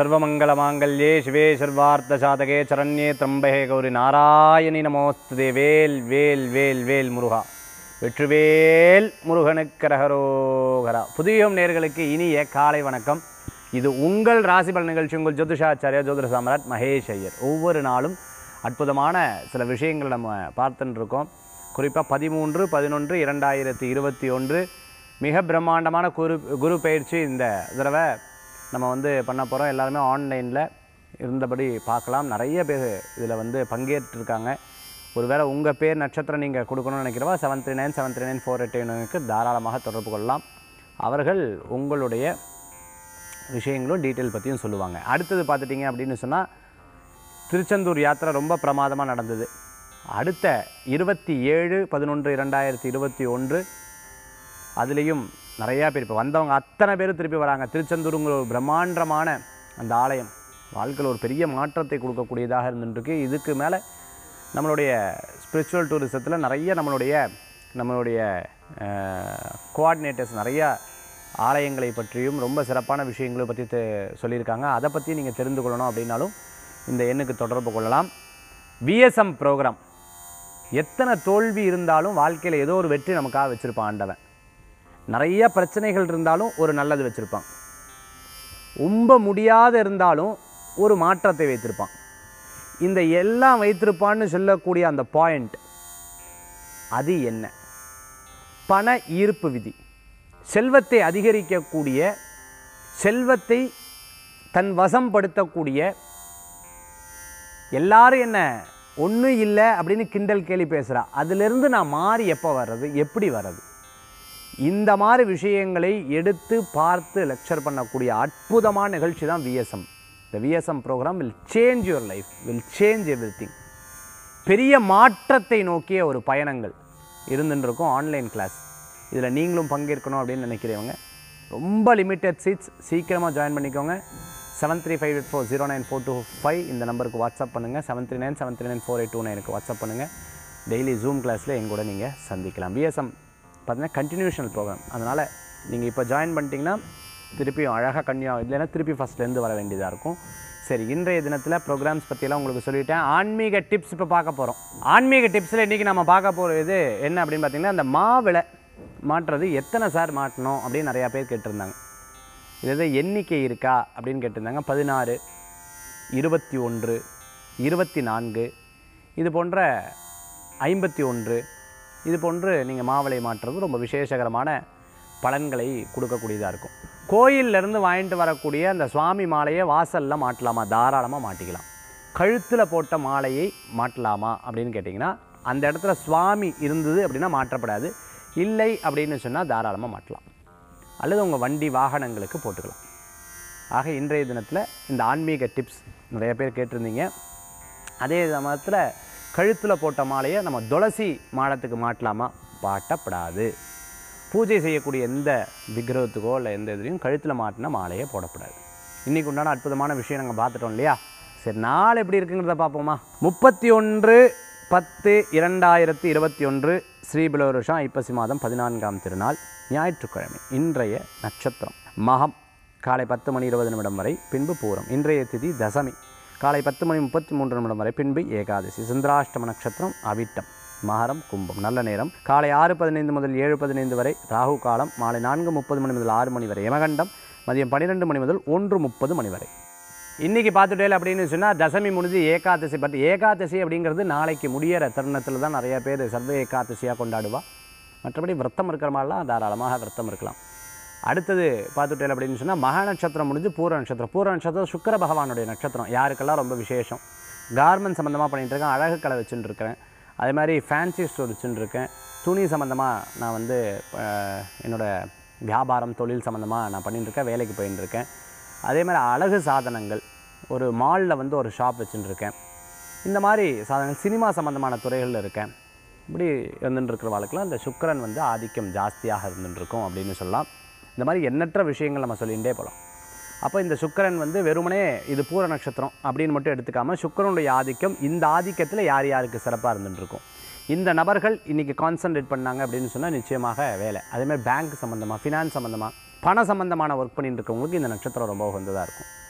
சர்வமங்கலமாங்கல்யே சிவே சர்வார்த்த சரண்யே திரம்பகே கௌரி நாராயணி நமோஸ்துதே வேல் வேல் வேல் வேல் முருகா வெற்றுவேல் முருகனுக்கரகரோகரா புதியம் நேர்களுக்கு இனிய காலை வணக்கம் இது உங்கள் ராசி பலன் நிகழ்ச்சி உங்கள் ஜோதிஷாச்சாரியா ஜோதிட சாம்ராட் மகேஷ் ஐயர் ஒவ்வொரு நாளும் அற்புதமான சில விஷயங்கள் நம்ம பார்த்துட்டு இருக்கோம் குறிப்பாக பதிமூன்று பதினொன்று இரண்டாயிரத்தி இருபத்தி ஒன்று மிக பிரம்மாண்டமான குரு குரு பயிற்சி இந்த தடவை நம்ம வந்து பண்ண போகிறோம் எல்லாருமே ஆன்லைனில் இருந்தபடி பார்க்கலாம் நிறைய பேர் இதில் வந்து பங்கேற்றிருக்காங்க ஒருவேளை உங்கள் பேர் நட்சத்திரம் நீங்கள் கொடுக்கணும்னு நினைக்கிறவா seven three nine seven three nine four eight நைனுக்கு தாராளமாக தொடர்பு கொள்ளலாம் அவர்கள் உங்களுடைய விஷயங்களும் டீட்டெயில் பற்றியும் சொல்லுவாங்க அடுத்தது பார்த்துட்டிங்க அப்படின்னு சொன்னால் திருச்செந்தூர் யாத்திரை ரொம்ப பிரமாதமாக நடந்தது அடுத்த இருபத்தி ஏழு பதினொன்று இரண்டாயிரத்தி இருபத்தி ஒன்று அதுலேயும் நிறையா பேர் இப்போ வந்தவங்க அத்தனை பேர் திருப்பி வராங்க திருச்செந்தூருங்கிற ஒரு பிரம்மாண்டமான அந்த ஆலயம் வாழ்க்கையில் ஒரு பெரிய மாற்றத்தை கொடுக்கக்கூடியதாக இருந்துருக்கு இதுக்கு மேலே நம்மளுடைய ஸ்பிரிச்சுவல் டூரிசத்தில் நிறைய நம்மளுடைய நம்மளுடைய கோஆர்டினேட்டர்ஸ் நிறையா ஆலயங்களை பற்றியும் ரொம்ப சிறப்பான விஷயங்களை பற்றி தெ- சொல்லியிருக்காங்க அதை பற்றி நீங்கள் தெரிந்து கொள்ளணும் அப்படின்னாலும் இந்த எண்ணுக்கு தொடர்பு கொள்ளலாம் விஎஸ்எம் ப்ரோக்ராம் எத்தனை தோல்வி இருந்தாலும் வாழ்க்கையில் ஏதோ ஒரு வெற்றி நமக்காக வச்சுருப்பான் ஆண்டவன் நிறைய பிரச்சனைகள் இருந்தாலும் ஒரு நல்லது வச்சுருப்பான் ரொம்ப முடியாத இருந்தாலும் ஒரு மாற்றத்தை வைத்திருப்பான் இந்த எல்லாம் வைத்திருப்பான்னு சொல்லக்கூடிய அந்த பாயிண்ட் அது என்ன பண ஈர்ப்பு விதி செல்வத்தை அதிகரிக்கக்கூடிய செல்வத்தை தன் வசப்படுத்தக்கூடிய எல்லாரும் என்ன ஒன்றும் இல்லை அப்படின்னு கிண்டல் கேலி பேசுகிறா அதிலிருந்து நான் மாறி எப்போ வர்றது எப்படி வர்றது இந்த மாதிரி விஷயங்களை எடுத்து பார்த்து லெக்சர் பண்ணக்கூடிய அற்புதமான நிகழ்ச்சி தான் விஎஸ்எம் இந்த VSM program will change your life will change every பெரிய மாற்றத்தை நோக்கிய ஒரு பயணங்கள் இருந்துட்டு இருக்கும் ஆன்லைன் கிளாஸ் இதில் நீங்களும் பங்கேற்கணும் அப்படின்னு நினைக்கிறவங்க ரொம்ப லிமிட்டட் சீட்ஸ் சீக்கிரமாக ஜாயின் பண்ணிக்கோங்க seven three five eight four zero nine four two five இந்த நம்பருக்கு வாட்ஸ்அப் பண்ணுங்கள் seven three nine seven three nine four eight two நைனுக்கு வாட்ஸ்அப் பண்ணுங்கள் டெய்லி ஜூம் கிளாஸில் எங்க கூட நீங்கள் சந்திக்கலாம் பிஎஸ்எம் பார்த்தீங்கன்னா கண்டினியூஷனல் ப்ரோக்ராம் அதனால் நீங்கள் இப்போ ஜாயின் பண்ணிட்டீங்கன்னா திருப்பியும் அழகாக கன்னியா இல்லைன்னா திருப்பி ஃபஸ்ட்லேருந்து வர வேண்டியதாக இருக்கும் சரி இன்றைய தினத்தில் ப்ரோக்ராம்ஸ் பற்றியெல்லாம் உங்களுக்கு சொல்லிட்டேன் ஆன்மீக டிப்ஸ் இப்போ பார்க்க போகிறோம் ஆன்மீக டிப்ஸில் இன்றைக்கி நம்ம பார்க்க போகிறது என்ன அப்படின்னு பார்த்தீங்கன்னா அந்த மாவிளை மாட்டுறது எத்தனை சார் மாட்டணும் அப்படின்னு நிறையா பேர் கேட்டிருந்தாங்க இது எண்ணிக்கை இருக்கா அப்படின்னு கேட்டிருந்தாங்க பதினாறு இருபத்தி ஒன்று இருபத்தி நான்கு இது போன்ற ஐம்பத்தி ஒன்று இது போன்று நீங்கள் மாவிளை மாற்றுறது ரொம்ப விசேஷகரமான பலன்களை கொடுக்கக்கூடியதாக இருக்கும் கோயில்ல இருந்து வாங்கிட்டு வரக்கூடிய அந்த சுவாமி மாலையை வாசலில் மாட்டலாமா தாராளமாக மாட்டிக்கலாம் கழுத்தில் போட்ட மாலையை மாட்டலாமா அப்படின்னு கேட்டிங்கன்னா அந்த இடத்துல சுவாமி இருந்தது அப்படின்னா மாற்றப்படாது இல்லை அப்படின்னு சொன்னால் தாராளமாக மாட்டலாம் அல்லது உங்கள் வண்டி வாகனங்களுக்கு போட்டுக்கலாம் ஆக இன்றைய தினத்தில் இந்த ஆன்மீக டிப்ஸ் நிறைய பேர் கேட்டிருந்தீங்க அதே சமயத்தில் கழுத்தில் போட்ட மாலையை நம்ம துளசி மாடத்துக்கு மாட்டலாமா பாட்டப்படாது பூஜை செய்யக்கூடிய எந்த விக்கிரகத்துக்கோ இல்லை எந்த இதுலையும் கழுத்தில் மாட்டின மாலையே போடக்கூடாது இன்றைக்கி உண்டான அற்புதமான விஷயம் நாங்கள் பார்த்துட்டோம் இல்லையா சரி நாள் எப்படி இருக்குங்கிறத பார்ப்போமா முப்பத்தி ஒன்று பத்து இரண்டாயிரத்தி இருபத்தி ஒன்று ஸ்ரீபிலவருஷம் ஐப்பசி மாதம் பதினான்காம் திருநாள் ஞாயிற்றுக்கிழமை இன்றைய நட்சத்திரம் மகம் காலை பத்து மணி இருபது நிமிடம் வரை பின்பு பூரம் இன்றைய திதி தசமி காலை பத்து மணி முப்பத்தி மூன்று நிமிடம் வரை பின்பு ஏகாதசி சந்திராஷ்டம நட்சத்திரம் அவிட்டம் மகரம் கும்பம் நல்ல நேரம் காலை ஆறு பதினைந்து முதல் ஏழு பதினைந்து வரை ராகு காலம் மாலை நான்கு முப்பது மணி முதல் ஆறு மணி வரை யமகண்டம் மதியம் பன்னிரெண்டு மணி முதல் ஒன்று முப்பது மணி வரை இன்றைக்கி பார்த்துட்டேல் அப்படின்னு சொன்னால் தசமி முடிஞ்சு ஏகாதசி பட் ஏகாதசி அப்படிங்கிறது நாளைக்கு முடியிற தருணத்தில் தான் நிறைய பேர் சர்வ ஏகாதசியாக கொண்டாடுவா மற்றபடி விரதம் இருக்கிற மாதிரிலாம் தாராளமாக விரதம் இருக்கலாம் அடுத்தது பார்த்துட்டேல் அப்படின்னு சொன்னால் மகா நட்சத்திரம் முடிஞ்சு பூர நட்சத்திரம் பூர நட்சத்திரம் சுக்கிர பகவானுடைய நட்சத்திரம் யாருக்கெல்லாம் ரொம்ப விசேஷம் கார்மெண்ட் சம்மந்தமாக பண்ணிட்டு இருக்கேன் அழகு கலை வச்சுட்டு இருக்கிறேன் அதே மாதிரி ஃபேன்சி ஸ்டோர் வச்சுட்டு இருக்கேன் துணி சம்மந்தமாக நான் வந்து அஹ், என்னோட வியாபாரம் தொழில் சம்மந்தமாக நான் பண்ணிட்டு இருக்கேன் வேலைக்கு போயின்னு இருக்கேன் அதே மாதிரி அழகு சாதனங்கள் ஒரு மாலில் வந்து ஒரு ஷாப் வச்சுட்டு இருக்கேன் இந்த மாதிரி சாதனங்கள் சினிமா சம்மந்தமான துறைகளில் இருக்கேன் இப்படி இருந்துட்டு இருக்கிற வாழ்க்கையில் அந்த சுக்கிரன் வந்து ஆதிக்கம் ஜாஸ்தியாக இருந்துட்டு இருக்கும் அப்படின்னு சொல்லலாம் இந்த மாதிரி எண்ணற்ற விஷயங்கள் நம்ம சொல்லிகிட்டே போகலாம் அப்போ இந்த சுக்கிரன் வந்து வெறுமனே இது பூர நட்சத்திரம் அப்படின்னு மட்டும் எடுத்துக்காமல் சுக்கிரனுடைய ஆதிக்கம் இந்த ஆதிக்கத்தில் யார் யாருக்கு சிறப்பாக இருந்துட்டு இருக்கும் இந்த நபர்கள் இன்றைக்கி கான்சன்ட்ரேட் பண்ணாங்க அப்படின்னு சொன்னால் நிச்சயமாக வேலை அதேமாதிரி பேங்க் சம்மந்தமாக ஃபினான்ஸ் சம்மந்தமாக பண சம்மந்தமான ஒர்க் பண்ணிட்டு இருக்கவங்களுக்கு இந்த நட்சத்திரம் ரொம்ப உகந்ததாக இருக்கும்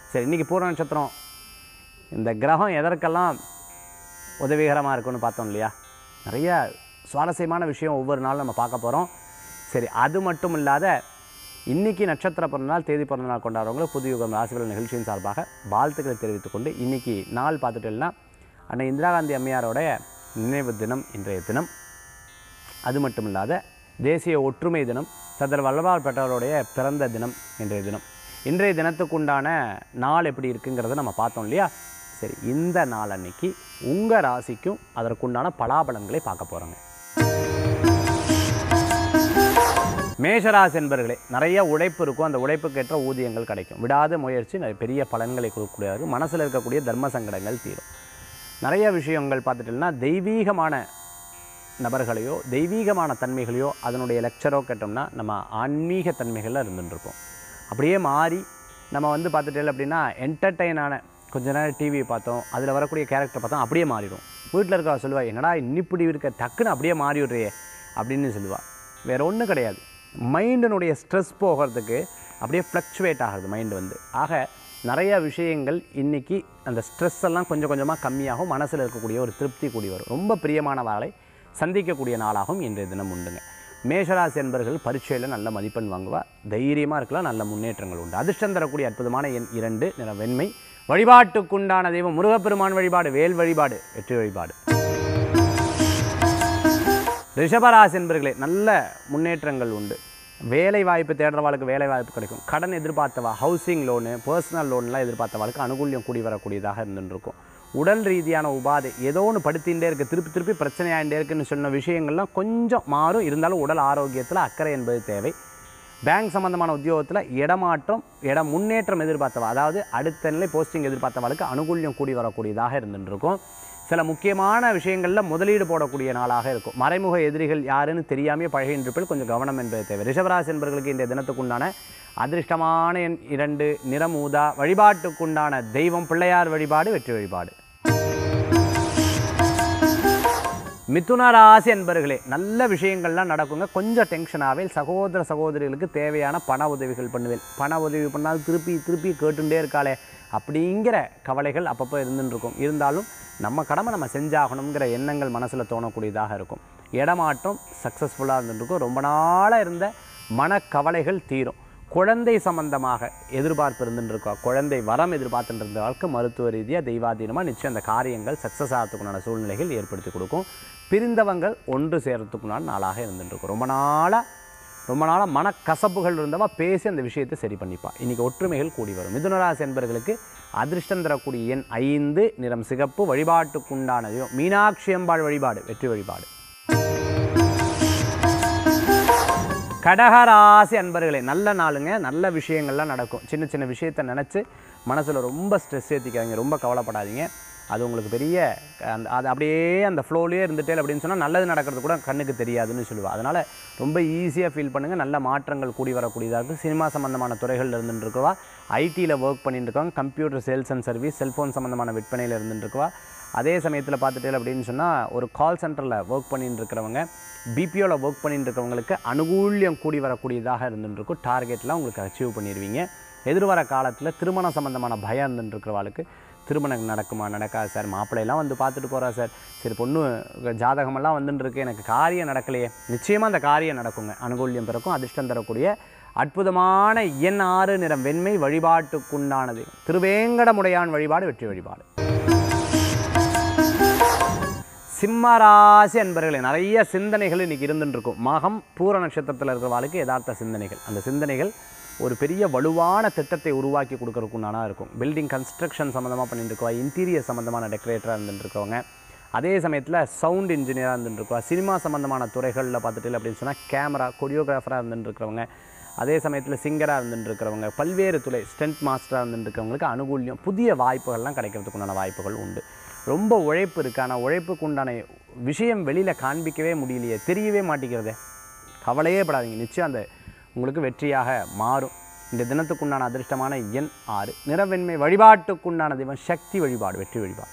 சரி இன்றைக்கி பூர்ண நட்சத்திரம் இந்த கிரகம் எதற்கெல்லாம் உதவிகரமாக இருக்கும்னு பார்த்தோம் இல்லையா நிறைய சுவாரஸ்யமான விஷயம் ஒவ்வொரு நாளும் நம்ம பார்க்க போகிறோம் சரி அது மட்டும் இல்லாத இன்னைக்கு நட்சத்திர பிறந்தநாள் தேதி பிறந்தநாள் கொண்டாடுறவங்களுக்கு புது யுகம் ராசிபலன் நிகழ்ச்சியின் சார்பாக வாழ்த்துக்களை தெரிவித்துக் கொண்டு இன்னைக்கு நாள் பார்த்துட்டேன்னா அன்னை இந்திரா காந்தி அம்மையாரோடைய நினைவு தினம் இன்றைய தினம் அது மட்டும் இல்லாத தேசிய ஒற்றுமை தினம் சர்தார் வல்லபால் பட்டேலருடைய பிறந்த தினம் இன்றைய தினம் இன்றைய தினத்துக்குண்டான நாள் எப்படி இருக்குங்கிறத நம்ம பார்த்தோம் இல்லையா சரி இந்த நாள் அன்னைக்கு உங்கள் ராசிக்கும் அதற்குண்டான பலாபலன்களை பார்க்க போகிறோங்க மேஷராசி என்பர்களே நிறைய உழைப்பு இருக்கும் அந்த உழைப்புக்கேற்ற ஊதியங்கள் கிடைக்கும் விடாத முயற்சி நிறைய பெரிய பலன்களை கொடுக்கக்கூடியது மனசில் இருக்கக்கூடிய தர்ம சங்கடங்கள் தீரும் நிறைய விஷயங்கள் பார்த்துட்டோம்னா தெய்வீகமான நபர்களையோ தெய்வீகமான தன்மைகளையோ அதனுடைய லெக்சரோ கேட்டோம்னா நம்ம ஆன்மீக தன்மைகளில் இருந்துட்டுருப்போம் அப்படியே மாறி நம்ம வந்து பார்த்துட்டே அப்படின்னா என்டர்டெயினான கொஞ்ச நேரம் டிவி பார்த்தோம் அதில் வரக்கூடிய கேரக்டர் பார்த்தோம் அப்படியே மாறிடும் வீட்டில் இருக்கவ சொல்லுவா என்னடா இன்னிப்படி இருக்க டக்குன்னு அப்படியே மாறி விடுறியே அப்படின்னு சொல்லுவாள் வேறு ஒன்றும் கிடையாது மைண்டினுடைய ஸ்ட்ரெஸ் போகிறதுக்கு அப்படியே ஃப்ளக்சுவேட் ஆகுது மைண்டு வந்து ஆக நிறைய விஷயங்கள் இன்றைக்கி அந்த ஸ்ட்ரெஸ் எல்லாம் கொஞ்சம் கொஞ்சமாக கம்மியாகும் மனசில் இருக்கக்கூடிய ஒரு திருப்தி கூடி வரும் ரொம்ப பிரியமானவர்களை சந்திக்கக்கூடிய நாளாகவும் இன்றைய தினம் உண்டுங்க மேஷராசி என்பர்கள் பரீட்சையில் நல்ல மதிப்பெண் வாங்குவா தைரியமாக இருக்கலாம் நல்ல முன்னேற்றங்கள் உண்டு அதிர்ஷ்டம் தரக்கூடிய அற்புதமான எண் இரண்டு நிற வெண்மை வழிபாட்டுக்குண்டான தெய்வம் முருகப்பெருமான் வழிபாடு வேல் வழிபாடு வெற்றி வழிபாடு ரிஷபராசி என்பர்களே நல்ல முன்னேற்றங்கள் உண்டு வேலை வாய்ப்பு தேடுறவாளுக்கு வேலை வாய்ப்பு கிடைக்கும் கடன் எதிர்பார்த்தவா ஹவுசிங் லோனு பர்சனல் லோன்லாம் எதிர்பார்த்தவாளுக்கு அனுகூல்யம் கூடி வரக்கூடியதாக இருந்துருக்கும் உடல் ரீதியான உபாதை ஏதோ ஒன்று படுத்திகிட்டே இருக்குது திருப்பி திருப்பி பிரச்சனையாகிட்டே இருக்குன்னு சொன்ன விஷயங்கள்லாம் கொஞ்சம் மாறும் இருந்தாலும் உடல் ஆரோக்கியத்தில் அக்கறை என்பது தேவை பேங்க் சம்மந்தமான உத்தியோகத்தில் இடமாற்றம் இட முன்னேற்றம் எதிர்பார்த்தவா அதாவது அடுத்த நிலை போஸ்டிங் எதிர்பார்த்தவளுக்கு அனுகூல்யம் கூடி வரக்கூடியதாக இருந்துருக்கும் சில முக்கியமான விஷயங்களில் முதலீடு போடக்கூடிய நாளாக இருக்கும் மறைமுக எதிரிகள் யாருன்னு தெரியாமே பழகின்றிருப்பில் கொஞ்சம் கவனம் என்பது தேவை ரிஷபராசி என்பவர்களுக்கு இந்த தினத்துக்குண்டான அதிர்ஷ்டமான எண் இரண்டு நிறமூதா வழிபாட்டுக்குண்டான தெய்வம் பிள்ளையார் வழிபாடு வெற்றி வழிபாடு மிதுன ராசி என்பர்களே நல்ல விஷயங்கள்லாம் நடக்குங்க கொஞ்சம் டென்ஷனாகவே சகோதர சகோதரிகளுக்கு தேவையான பண உதவிகள் பண்ணுவேன் பண உதவி பண்ணாலும் திருப்பி திருப்பி கேட்டுட்டே இருக்காளே அப்படிங்கிற கவலைகள் அப்பப்போ இருந்துன்னு இருக்கும் இருந்தாலும் நம்ம கடமை நம்ம செஞ்சாகணுங்கிற எண்ணங்கள் மனசில் தோணக்கூடியதாக இருக்கும் இடமாற்றம் சக்ஸஸ்ஃபுல்லாக இருந்துருக்கும் ரொம்ப நாளாக இருந்த மனக்கவலைகள் தீரும் குழந்தை சம்பந்தமாக எதிர்பார்ப்பு இருந்துருக்கா குழந்தை வரம் எதிர்பார்த்துட்டு இருந்தவர்களுக்கு மருத்துவ ரீதியாக தெய்வாதீனமாக நிச்சயம் அந்த காரியங்கள் சக்ஸஸ் ஆகிறதுக்குண்டான சூழ்நிலைகள் ஏற்படுத்தி கொடுக்கும் பிரிந்தவங்கள் ஒன்று சேரத்துக்குண்டான நாளாக இருந்துருக்கும் ரொம்ப நாளாக ரொம்ப நாளாக மனக்கசப்புகள் இருந்தவா பேசி அந்த விஷயத்தை சரி பண்ணிப்பா இன்றைக்கி ஒற்றுமைகள் கூடி வரும் மிதுனராசி என்பர்களுக்கு அதிர்ஷ்டம் தரக்கூடிய எண் ஐந்து நிறம் சிகப்பு வழிபாட்டுக்குண்டானதையோ மீனாட்சி அம்பாள் வழிபாடு வெற்றி வழிபாடு கடகராசி அன்பர்களே நல்ல நாளுங்க நல்ல விஷயங்கள்லாம் நடக்கும் சின்ன சின்ன விஷயத்தை நினச்சி மனசில் ரொம்ப ஸ்ட்ரெஸ் ஏற்றிக்காதீங்க ரொம்ப கவலைப்படாதீங்க அது உங்களுக்கு பெரிய அந்த அது அப்படியே அந்த ஃப்ளோலேயே இருந்துட்டே அப்படின்னு சொன்னால் நல்லது நடக்கிறது கூட கண்ணுக்கு தெரியாதுன்னு சொல்லுவாள் அதனால் ரொம்ப ஈஸியாக ஃபீல் பண்ணுங்கள் நல்ல மாற்றங்கள் கூடி வரக்கூடியதாக இருக்குது சினிமா சம்மந்தமான துறைகளில் இருந்துருக்குவா ஐடியில் ஒர்க் பண்ணிட்டு இருக்காங்க computer sales and service cellphone சம்மந்தமான விற்பனையில் இருந்துருக்குவா அதே சமயத்தில் பார்த்துட்டே அப்படின்னு சொன்னால் ஒரு கால் சென்டரில் ஒர்க் பண்ணிட்டு இருக்கிறவங்க பிபிஓவில் ஒர்க் பண்ணிட்டு இருக்கிறவங்களுக்கு அனுகூல்யம் கூடி வரக்கூடியதாக இருந்துருக்கும் டார்கெட்லாம் உங்களுக்கு அச்சீவ் பண்ணிடுவீங்க எதிர்வர காலத்தில் திருமணம் சம்மந்தமான பயம் இருந்துருக்கிறவாளுக்கு திருமணம் நடக்குமா நடக்காது சார் மாப்பிள்ளையெல்லாம் வந்து பார்த்துட்டு போகிறா சார் சரி பொண்ணு ஜாதகமெல்லாம் வந்துட்டுருக்கு எனக்கு காரியம் நடக்கலையே நிச்சயமாக அந்த காரியம் நடக்குங்க அனுகூல்யம் பிறக்கும் அதிர்ஷ்டம் தரக்கூடிய அற்புதமான எண் ஆறு நிறம் வெண்மை வழிபாட்டுக்குண்டானது திருவேங்கடமுடையான் வழிபாடு வெற்றி வழிபாடு சிம்மராசி அன்பர்களே நிறைய சிந்தனைகள் இன்றைக்கி இருந்துருக்கும் மகம் பூர நட்சத்திரத்தில் இருக்கிறவாளுக்கு யதார்த்த சிந்தனைகள் அந்த சிந்தனைகள் ஒரு பெரிய வலுவான திட்டத்தை உருவாக்கி கொடுக்கறதுக்குண்டானா இருக்கும் பில்டிங் கன்ஸ்ட்ரக்ஷன் சம்மந்தமாக பண்ணிட்டு இருக்கவா இன்டீரியர் சம்மந்தமான டெக்கரேட்டராக இருந்துருக்கவங்க அதே சமயத்தில் சவுண்ட் இன்ஜினியராக இருந்துருக்கவா சினிமா சம்மந்தமான துறைகளில் பார்த்துட்டு அப்படின்னு சொன்னால் கேமரா கொரியோகிராஃபராக இருந்துருக்கிறவங்க அதே சமயத்தில் சிங்கராக இருந்துருக்கிறவங்க பல்வேறு துறை ஸ்டென்ட் மாஸ்டராக இருந்துருக்கிறவங்களுக்கு அனுகூல்யம் புதிய வாய்ப்புகள்லாம் கிடைக்கிறதுக்குண்டான வாய்ப்புகள் உண்டு ரொம்ப உழைப்பு இருக்குது ஆனால் உழைப்புக்கு உண்டான விஷயம் வெளியில் காண்பிக்கவே முடியலையே தெரியவே மாட்டேங்கிறதே கவலையே படாதீங்க நிச்சயம் அந்த உங்களுக்கு வெற்றியாக மாறும் இந்த தினத்துக்குண்டான அதிர்ஷ்டமான எண் ஆறு நிறவெண்மை வழிபாட்டுக்குண்டான தெய்வம் சக்தி வழிபாடு வெற்றி வழிபாடு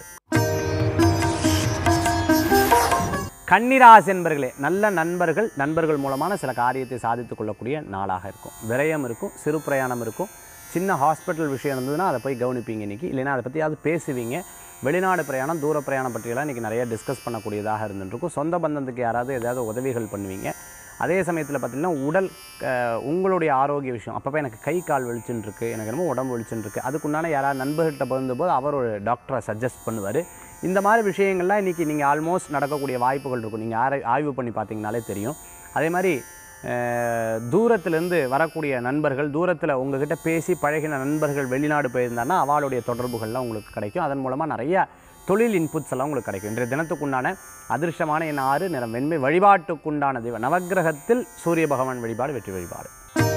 கன்னிராசி என்பர்களே நல்ல நண்பர்கள் நண்பர்கள் மூலமான சில காரியத்தை சாதித்துக் கொள்ளக்கூடிய நாளாக இருக்கும் விரயம் இருக்கும் சிறு பிரயாணம் இருக்கும் சின்ன ஹாஸ்பிட்டல் விஷயம் இருந்ததுன்னா அதை போய் கவனிப்பீங்க இன்றைக்கி இல்லைன்னா அதை பற்றியாவது பேசுவீங்க வெளிநாடு பிரயாணம் தூர பிரயாணம் பற்றியெல்லாம் இன்றைக்கி நிறைய டிஸ்கஸ் பண்ணக்கூடியதாக இருந்துருக்கும் சொந்த பந்தத்துக்கு யாராவது ஏதாவது உதவிகள் பண்ணுவீங்க அதே சமயத்தில் பார்த்திங்கன்னா உடல் அஹ், உங்களுடைய ஆரோக்கிய விஷயம் அப்பப்போ எனக்கு கை கால் வெளிச்சுன்னு இருக்கு எனக்கு என்னமோ உடம்பு வெளிச்சுன்னு இருக்கு அதுக்குண்டான யாராவது நண்பர்கிட்ட பகிர்ந்தபோது அவர் ஒரு டாக்டரை சஜஸ்ட் பண்ணுவார் இந்த மாதிரி விஷயங்கள்லாம் இன்றைக்கி நீங்கள் ஆல்மோஸ்ட் நடக்கக்கூடிய வாய்ப்புகள் இருக்கும் நீங்கள் ஆரை ஆய்வு பண்ணி பார்த்தீங்கனாலே தெரியும் அதே மாதிரி அஹ், தூரத்திலேருந்து வரக்கூடிய நண்பர்கள் தூரத்தில் உங்ககிட்ட பேசி பழகின நண்பர்கள் வெளிநாடு போயிருந்தாங்கன்னா அவளுடைய தொடர்புகள்லாம் உங்களுக்கு கிடைக்கும் அதன் மூலமாக நிறைய தொழில் இன்புட்ஸ் எல்லாம் உங்களுக்கு கிடைக்கும் இன்றைய தினத்துக்குண்டான அதிர்ஷ்டமான என் ஆறு நிறம் வெண்மை வழிபாட்டுக்குண்டான தெய்வம் நவக்கிரகத்தில் சூரிய பகவான் வழிபாடு வெற்றி வழிபாடு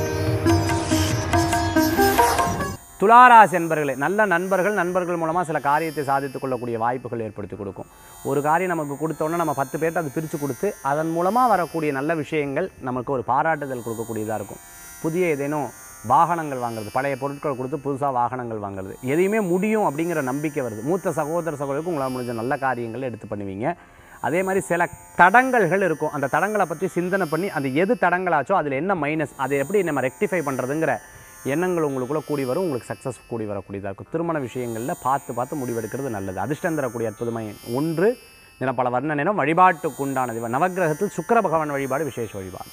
துளாராசி என்பர்களே நல்ல நண்பர்கள் நண்பர்கள் மூலமாக சில காரியத்தை சாதித்துக் கொள்ளக்கூடிய வாய்ப்புகள் ஏற்படுத்தி கொடுக்கும் ஒரு காரியம் நமக்கு கொடுத்தோன்னே நம்ம பத்து பேர்ட்ட அது பிரித்து கொடுத்து அதன் மூலமாக வரக்கூடிய நல்ல விஷயங்கள் நமக்கு ஒரு பாராட்டுதல் கொடுக்கக்கூடியதாக இருக்கும் புதிய ஏதேனும் வாகனங்கள் வாங்குறது பழைய பொருட்கள் கொடுத்து புதுசாக வாகனங்கள் வாங்குறது எதையுமே முடியும் அப்படிங்கிற நம்பிக்கை வருது மூத்த சகோதர சகோதரருக்கு உங்களால் முடிஞ்ச நல்ல காரியங்கள் எடுத்து பண்ணுவீங்க அதே மாதிரி சில தடங்கல்கள் இருக்கும் அந்த தடங்களை பற்றி சிந்தனை பண்ணி அது எது தடங்களாச்சோ அதில் என்ன மைனஸ் அதை எப்படி நம்ம ரெக்டிஃபை பண்ணுறதுங்கிற எண்ணங்கள் உங்களுக்குள்ளே கூடி வரும் உங்களுக்கு சக்ஸஸ் கூடி வரக்கூடியதாக இருக்கும் திருமண விஷயங்களில் பார்த்து பார்த்து முடிவெடுக்கிறது நல்லது அதிர்ஷ்டம் தரக்கூடிய அற்புதமாக ஒன்று தின பல வர்ண நிறம் வழிபாட்டுக்குண்டான தெய்வம் நவக்கிரகத்தில் சுக்கிர பகவான் வழிபாடு விசேஷ வழிபாடு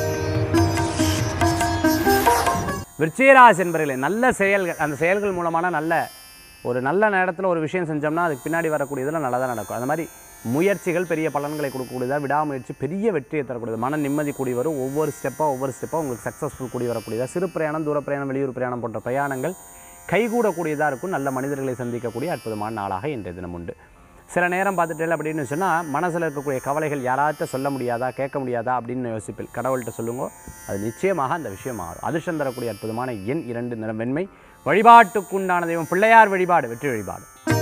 விருச்சிகராசி என்பவர்களே நல்ல செயல்கள் அந்த செயல்கள் மூலமான நல்ல ஒரு நல்ல நேரத்தில் ஒரு விஷயம் செஞ்சோம்னா அதுக்கு பின்னாடி வரக்கூடியதில் நல்லதாக நடக்கும் அந்த மாதிரி முயற்சிகள் பெரிய பலன்களை கொடுக்கக்கூடியதாக விடாமுயற்சி பெரிய வெற்றியை தரக்கூடியது மன நிம்மதி கூடி வரும் ஒவ்வொரு ஸ்டெப்பாக ஒவ்வொரு ஸ்டெப்பாக உங்களுக்கு சக்ஸஸ்ஃபுல் கூடி வரக்கூடியதாக சிறு பிரயாணம் தூர பிரயாணம் வெளியூர் பிரயாணம் போன்ற பிரயாணங்கள் கைகூடக்கூடியதாக இருக்கும் நல்ல மனிதர்களை சந்திக்கக்கூடிய அற்புதமான நாளாக இன்றைய தினம் உண்டு சில நேரம் பார்த்துட்டு அப்படின்னு சொன்னால் மனசில் இருக்கக்கூடிய கவலைகள் யாராச்சும் சொல்ல முடியாதா கேட்க முடியாதா அப்படின்னு யோசிப்பில் கடவுள்கிட்ட சொல்லுங்க அது நிச்சயமாக அந்த விஷயம் மாறும் அதிர்ஷ்டம் தரக்கூடிய அற்புதமான எண் இரண்டு நிறம் வெண்மை வழிபாட்டுக்குண்டான தெய்வம் பிள்ளையார் வழிபாடு வெற்றி வழிபாடு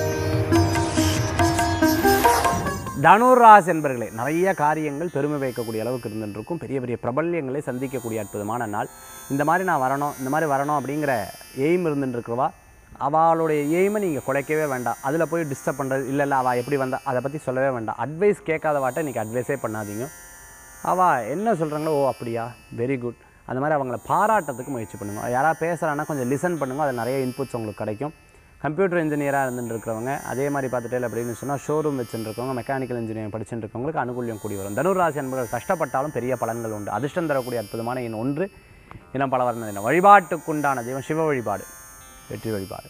தனுராஸ் என்பர்களே நிறைய காரியங்கள் பெருமை வைக்கக்கூடிய அளவுக்கு இருந்துருக்கும் பெரிய பெரிய பிரபல்யங்களை சந்திக்கக்கூடிய அற்புதமான நாள் இந்த மாதிரி நான் வரணும் இந்த மாதிரி வரணும் அப்படிங்கிற எய்ம் இருந்துருக்கிறவா அவளுடைய எய்மை நீங்கள் குலைக்கவே வேண்டாம் அதில் போய் டிஸ்டர்ப் பண்ணுறது இல்லை இல்லை அவள் எப்படி வந்தா அதை பற்றி சொல்லவே வேண்டாம் அட்வைஸ் கேட்காதவாட்ட இன்றைக்கி அட்வைஸே பண்ணாதீங்க அவள் என்ன சொல்கிறாங்களோ ஓ அப்படியா வெரி குட் அந்த மாதிரி அவங்கள பாராட்டத்துக்கு முயற்சி பண்ணுங்க யாராவது பேசுகிறான்னா கொஞ்சம் லிசன் பண்ணுங்க அதில் நிறைய இன்புட்ஸ் உங்களுக்கு கிடைக்கும் கம்ப்யூட்டர் இன்ஜினியராக இருந்துட்டு இருக்கிறவங்க அதே மாதிரி பார்த்துட்டே அப்படின்னு சொன்னால் ஷோரூம் வச்சுட்டு இருக்கவங்க மெக்கானிக்கல் இன்ஜினியரிங் படிச்சுட்டு இருக்கவங்களுக்கு அனுகூல்யம் கூடி வரும் தனுராசி என்பவர்கள் கஷ்டப்பட்டாலும் பெரிய பலன்கள் உண்டு அதிர்ஷ்டம் தரக்கூடிய அற்புதமான எண் ஒன்று இனம் பல வர்ண தினம் வழிபாட்டுக்குண்டான தெய்வம் சிவ வழிபாடு வெற்றி வழிபாடு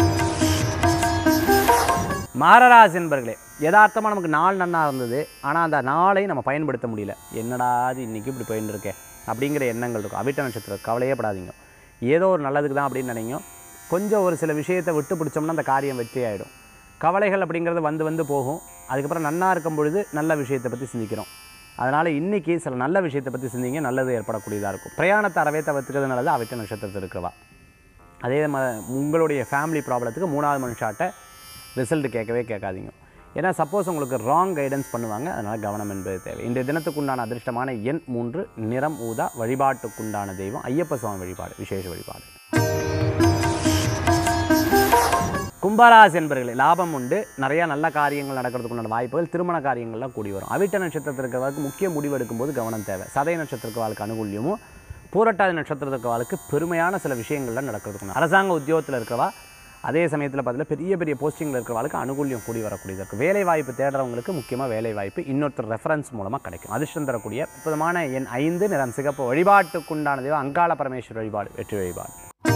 மாரராசி என்பர்களே யதார்த்தமாக நமக்கு நாள் நன்னா இருந்தது ஆனால் அந்த நாளை நம்ம பயன்படுத்த முடியல என்னடா அது இன்றைக்கி இப்படி போயின்னு இருக்கே அப்படிங்கிற எண்ணங்கள் இருக்கும் அவிட்ட நட்சத்திரம் கவலையே படாதீங்க ஏதோ ஒரு நல்லதுக்கு தான் அப்படின்னு நினைங்க கொஞ்சம் ஒரு சில விஷயத்தை விட்டு பிடிச்சோம்னா அந்த காரியம் வெற்றி ஆகிடும் கவலைகள் அப்படிங்கிறது வந்து வந்து போகும் அதுக்கப்புறம் நன்னா இருக்கும் பொழுது நல்ல விஷயத்தை பற்றி சிந்திக்கிறோம் அதனால் இன்றைக்கி சில நல்ல விஷயத்தை பற்றி சிந்திங்க நல்லது ஏற்படக்கூடியதாக இருக்கும் பிரயாணத்தை அறவே தவிர்த்துக்கிறது நல்லது அவிட்ட நட்சத்திரத்தில் இருக்கிறவா அதே ம உங்களுடைய ஃபேமிலி ப்ராப்ளத்துக்கு மூணாவது மனுஷாட்ட ரிசல்ட் கேட்கவே கேட்காதீங்க ஏன்னா சப்போஸ் உங்களுக்கு ராங் கைடன்ஸ் பண்ணுவாங்க அதனால் கவனம் என்பது தேவை இன்றைய தினத்துக்குண்டான அதிர்ஷ்டமான எண் மூன்று நிறம் ஊதா வழிபாட்டுக்குண்டான தெய்வம் ஐயப்ப சுவாமி வழிபாடு விசேஷ வழிபாடு கும்பராசி என்பர்களே லாபம் உண்டு நிறைய நல்ல காரியங்கள் நடக்கிறதுக்குண்டான வாய்ப்புகள் திருமண காரியங்கள்லாம் கூடி வரும் அவிட்ட நட்சத்திரத்தில் இருக்கிறவருக்கு முக்கிய முடிவு எடுக்கும்போது கவனம் தேவை சதய நட்சத்திரக்கு வாழ்க்கை அனுகூல்யமும் பூரட்டாதி நட்சத்திரத்துக்கு வாழ்க்கை பெருமையான சில விஷயங்கள்லாம் நடக்கிறதுக்கு அரசாங்க உத்தியோகத்தில் இருக்கிறவா அதே சமயத்தில் பார்த்தீங்கன்னா பெரிய பெரிய போஸ்டிங்கில் இருக்கிறவங்களுக்கு அனுகூல்யம் கூடி வரக்கூடியது இருக்குது வேலை வாய்ப்பு தேடுறவங்களுக்கு முக்கியமாக வேலை வாய்ப்பு இன்னொருத்தர் ரெஃபரன்ஸ் மூலமாக கிடைக்கும் அதிர்ஷ்டம் தரக்கூடிய அற்புதமான எண் ஐந்து நிறம் சிகப்பு வழிபாட்டுக்குண்டான தெய்வம் அங்காள பரமேஸ்வரர் வழிபாடு வெற்றி வழிபாடு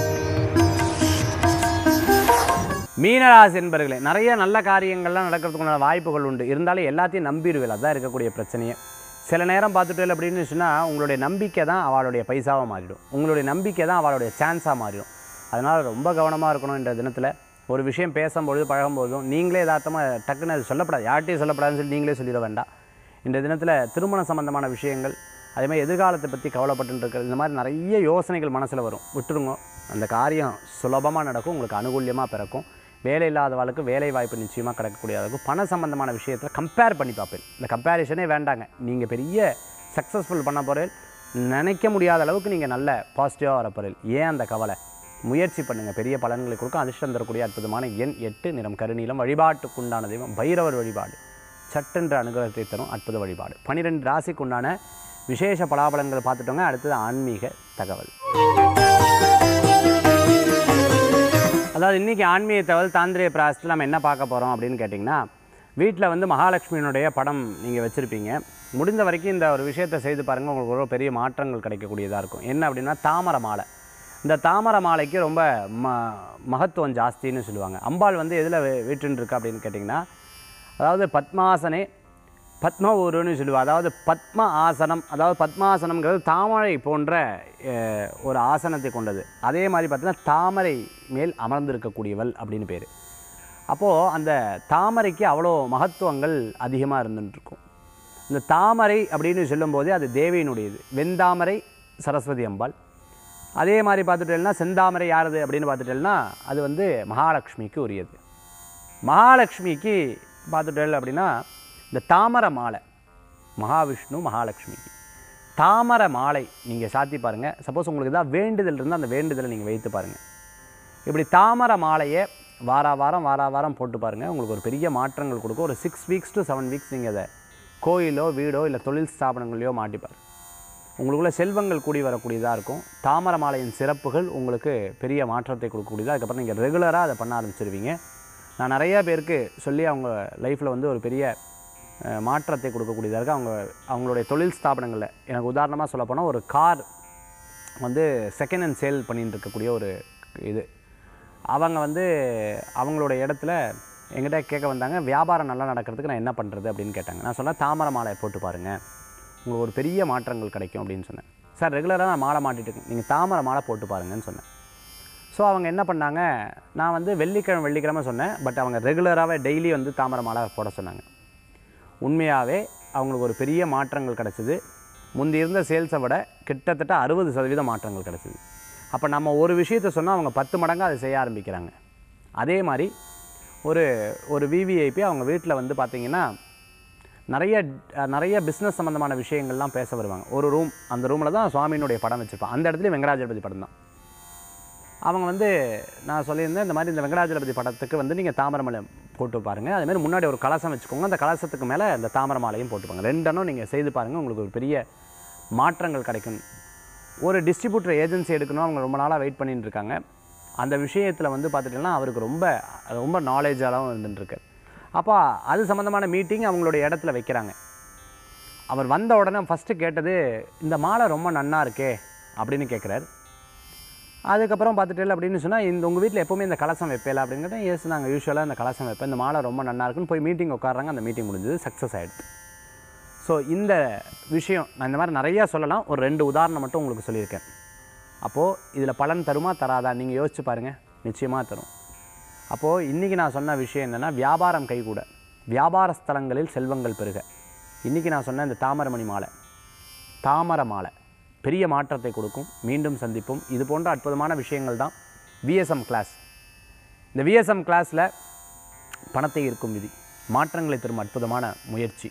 மீனராசி என்பர்களே நிறைய நல்ல காரியங்கள்லாம் நடக்கிறதுக்குண்டான வாய்ப்புகள் உண்டு இருந்தாலும் எல்லாத்தையும் நம்பிடுவேன் அதுதான் இருக்கக்கூடிய பிரச்சனையே சில நேரம் பார்த்துட்டு அப்படின்னு சொன்னால் உங்களுடைய நம்பிக்கை தான் அவளுடைய பைசாவாக மாறிடும் உங்களுடைய நம்பிக்கை தான் அவளுடைய சான்ஸாக மாறிடும் அதனால் ரொம்ப கவனமாக இருக்கணும் இந்த தினத்தில் ஒரு விஷயம் பேசும்பொழுது பழகும்போதும் நீங்களே யதார்த்தமாக டக்குன்னு அது சொல்லப்படாது யார்கிட்டையும் சொல்லப்படாதுன்னு சொல்லி நீங்களே சொல்லிட வேண்டாம் இந்த தினத்தில் திருமண சம்பந்தமான விஷயங்கள் அதே மாதிரி எதிர்காலத்தை பற்றி கவலைப்பட்டு இருக்கிறது இந்த மாதிரி நிறைய யோசனைகள் மனசில் வரும் விட்டுருங்க அந்த காரியம் சுலபமாக நடக்கும் உங்களுக்கு அனுகூல்யமாக பிறக்கும் வேலை இல்லாதவளுக்கு வேலை வாய்ப்பு நிச்சயமாக கிடைக்கக்கூடியதாக இருக்கும் பண சம்பந்தமான விஷயத்தில் கம்பேர் பண்ணி பார்ப்பேன் இந்த கம்பேரிஷனே வேண்டாங்க நீங்கள் பெரிய சக்ஸஸ்ஃபுல் பண்ண போகிறேன் நினைக்க முடியாத அளவுக்கு நீங்கள் நல்ல பாசிட்டிவாக வர போகிறீர்கள் ஏன் அந்த கவலை முயற்சி பண்ணுங்கள் பெரிய பலன்களை கொடுக்கும் அதிர்ஷ்டம் தரக்கூடிய அற்புதமான எண் எட்டு நிறம் கருநீலம் வழிபாட்டுக்குண்டான தெய்வம் பைரவர் வழிபாடு சட்டென்ற அனுகிரகத்தை தரும் அற்புத வழிபாடு பன்னிரெண்டு ராசிக்குண்டான விசேஷ பலாபலங்கள் பார்த்துட்டோங்க அடுத்தது ஆன்மீக தகவல் அதாவது இன்றைக்கி ஆன்மீக தகவல் தாந்திரிய பிராசத்தில் நம்ம என்ன பார்க்க போகிறோம் அப்படின்னு கேட்டிங்கன்னா வீட்டில் வந்து மகாலட்சுமியினுடைய படம் நீங்கள் வச்சுருப்பீங்க முடிந்த வரைக்கும் இந்த ஒரு விஷயத்தை செய்து பாருங்கள் உங்களுக்கு ஒரு பெரிய மாற்றங்கள் கிடைக்கக்கூடியதாக இருக்கும் என்ன அப்படின்னா தாமரை மாலை இந்த தாமரை மாலைக்கு ரொம்ப ம மகத்துவம் ஜாஸ்தின்னு சொல்லுவாங்க அம்பாள் வந்து எதில் வீட்டுன்னு இருக்கா அப்படின்னு கேட்டிங்கன்னா அதாவது பத்மாசனே பத்ம ஊருன்னு சொல்லுவா அதாவது பத்ம ஆசனம் அதாவது பத்மாசனம்ங்கிறது தாமரை போன்ற அஹ், ஒரு ஆசனத்தை கொண்டது அதே மாதிரி பார்த்தீங்கன்னா தாமரை மேல் அமர்ந்திருக்கக்கூடியவள் அப்படின்னு பேர் அப்போது அந்த தாமரைக்கு அவ்வளோ மகத்துவங்கள் அதிகமாக இருந்துட்டுருக்கும் இந்த தாமரை அப்படின்னு சொல்லும்போதே அது தேவியினுடையது வெந்தாமரை சரஸ்வதி அம்பாள் அதே மாதிரி பார்த்துட்டேன்னா செந்தாமரை யாரது அப்படின்னு பார்த்துட்டேன்னா அது வந்து மகாலட்சுமிக்கு உரியது மகாலட்சுமிக்கு பார்த்துட்டேன் அப்படின்னா இந்த தாமரை மாலை மகாவிஷ்ணு மகாலட்சுமிக்கு தாமரை மாலை நீங்கள் சாத்தி பாருங்கள் சப்போஸ் உங்களுக்கு ஏதாவது வேண்டுதல் இருந்தால் அந்த வேண்டுதலை நீங்கள் வைத்து பாருங்கள் இப்படி தாமரை மாலையை வாரா வாரம் வாரா வாரம் போட்டு பாருங்கள் உங்களுக்கு ஒரு பெரிய மாற்றங்கள் கொடுக்கும் ஒரு six weeks to seven weeks நீங்கள் அதை கோயிலோ வீடோ இல்லை தொழில் ஸ்தாபனங்களையோ மாட்டிப்பார் உங்களுக்குள்ள செல்வங்கள் கூடி வரக்கூடியதாக இருக்கும் தாமரை மாலையின் சிறப்புகள் உங்களுக்கு பெரிய மாற்றத்தை கொடுக்கக்கூடியதாக அதுக்கப்புறம் நீங்கள் ரெகுலராக அதை பண்ண ஆரம்பிச்சிருவீங்க நான் நிறைய பேருக்கு சொல்லி அவங்க லைஃப்பில் வந்து ஒரு பெரிய அஹ், மாற்றத்தை கொடுக்கக்கூடியதாக இருக்குது அவங்க அவங்களுடைய தொழில் ஸ்தாபனங்களில் எனக்கு உதாரணமாக சொல்ல போனால் ஒரு கார் வந்து செகண்ட் ஹேண்ட் சேல் பண்ணிட்டு இருக்கக்கூடிய ஒரு இது அவங்க வந்து அவங்களோட இடத்துல எங்கிட்ட கேட்க வந்தாங்க வியாபாரம் நல்லா நடக்கிறதுக்கு நான் என்ன பண்ணுறது அப்படின்னு கேட்டாங்க நான் சொன்னேன் தாமரை மாலை போட்டு பாருங்கள் உங்களுக்கு ஒரு பெரிய மாற்றங்கள் கிடைக்கும் அப்படின்னு சொன்னேன் சார் ரெகுலராக நான் மாலை மாட்டிட்டு இருக்கேன் நீங்கள் தாமரை மாலை போட்டு பாருங்கன்னு சொன்னேன் ஸோ அவங்க என்ன பண்ணாங்க நான் வந்து வெள்ளிக்கிழமை வெள்ளிக்கிழமை சொன்னேன் பட் அவங்க ரெகுலராகவே டெய்லி வந்து தாமரை மாலை போட சொன்னாங்க உண்மையாகவே அவங்களுக்கு ஒரு பெரிய மாற்றங்கள் கிடச்சிது முந்தி இருந்த சேல்ஸை விட கிட்டத்தட்ட அறுபது சதவீத மாற்றங்கள் கிடச்சிது அப்போ நம்ம ஒரு விஷயத்தை சொன்னால் அவங்க பத்து மடங்கு அதை செய்ய ஆரம்பிக்கிறாங்க அதே மாதிரி ஒரு ஒரு விவிஐபி அவங்க வீட்டில் வந்து பார்த்திங்கன்னா நிறைய அஹ், நிறைய பிஸ்னஸ் சம்மந்தமான விஷயங்கள்லாம் பேச வருவாங்க ஒரு ரூம் அந்த ரூமில் தான் சுவாமியினுடைய படம் வச்சுருப்பான் அந்த இடத்துலையும் வெங்கடாஜலபதி படம் தான் அவங்க வந்து நான் சொல்லியிருந்தேன் இந்த மாதிரி இந்த வெங்கடாஜலபதி படத்துக்கு வந்து நீங்கள் தாமரை மாலை போட்டு பாருங்கள் அதே மாதிரி முன்னாடி ஒரு கலசம் வச்சுக்கோங்க அந்த கலசத்துக்கு மேலே இந்த தாமரை மாலையும் போட்டுப்பாங்க ரெண்டனும் நீங்கள் செய்து பாருங்கள் உங்களுக்கு ஒரு பெரிய மாற்றங்கள் கிடைக்கும் ஒரு டிஸ்ட்ரிபியூட்டர் ஏஜென்சி எடுக்கணும் அவங்க ரொம்ப நாளாக வெயிட் பண்ணிட்டு இருக்காங்க அந்த விஷயத்தில் வந்து பார்த்துட்டிங்கன்னா அவருக்கு ரொம்ப ரொம்ப நாலேஜாகவும் இருந்துட்டுருக்கு அப்போ அது சம்மந்தமான மீட்டிங் அவங்களுடைய இடத்துல வைக்கிறாங்க அவர் வந்த உடனே ஃபஸ்ட்டு கேட்டது இந்த மாலை ரொம்ப நன்னா இருக்கே அப்படின்னு கேட்குறாரு அதுக்கப்புறம் பார்த்துட்டு அப்படின்னு சொன்னால் இந்த உங்கள் வீட்டில் எப்போவுமே இந்த கலசம் வைப்பேல அப்படின்னு கேட்டால் எஸ் நாங்கள் யூஸ்வலாக இந்த கலசம் வைப்பேன் இந்த மாலை ரொம்ப நல்லா இருக்குன்னு போய் மீட்டிங் உட்காடுறாங்க அந்த மீட்டிங் முடிஞ்சது சக்ஸஸ் ஆகிடுது ஸோ இந்த விஷயம் நான் இந்த மாதிரி நிறையா சொல்லலாம் ஒரு ரெண்டு உதாரணம் மட்டும் உங்களுக்கு சொல்லியிருக்கேன் அப்போது இதில் பலன் தருமா தராதா நீங்கள் யோசிச்சு பாருங்கள் நிச்சயமாக தரும் அப்போது இன்றைக்கி நான் சொன்ன விஷயம் என்னென்னா வியாபாரம் கைகூட வியாபார ஸ்தலங்களில் செல்வங்கள் பெருக இன்றைக்கி நான் சொன்ன இந்த தாமரமணி மாலை தாமரை மாலை பெரிய மாற்றத்தை கொடுக்கும் மீண்டும் சந்திப்போம் இது போன்ற அற்புதமான விஷயங்கள் தான் விஎஸ்எம் கிளாஸ் இந்த விஎஸ்எம் கிளாஸில் பணத்தை ஈர்க்கும் விதி மாற்றங்களை தரும் அற்புதமான முயற்சி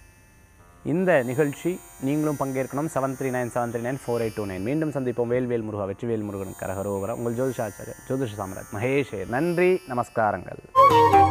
இந்த நிகழ்ச்சி நீங்களும் பங்கேற்கணும் seven three nine seven three nine four eight two nine மீண்டும் சந்திப்போம் வேல்வேல் முருகா வெற்றிவேல் முருகன் கரகரோவரா உங்கள் ஜோதிஷாச்சாரியர் ஜோதிஷ சாம்ராஜ் மகேஷ் நன்றி நமஸ்காரங்கள்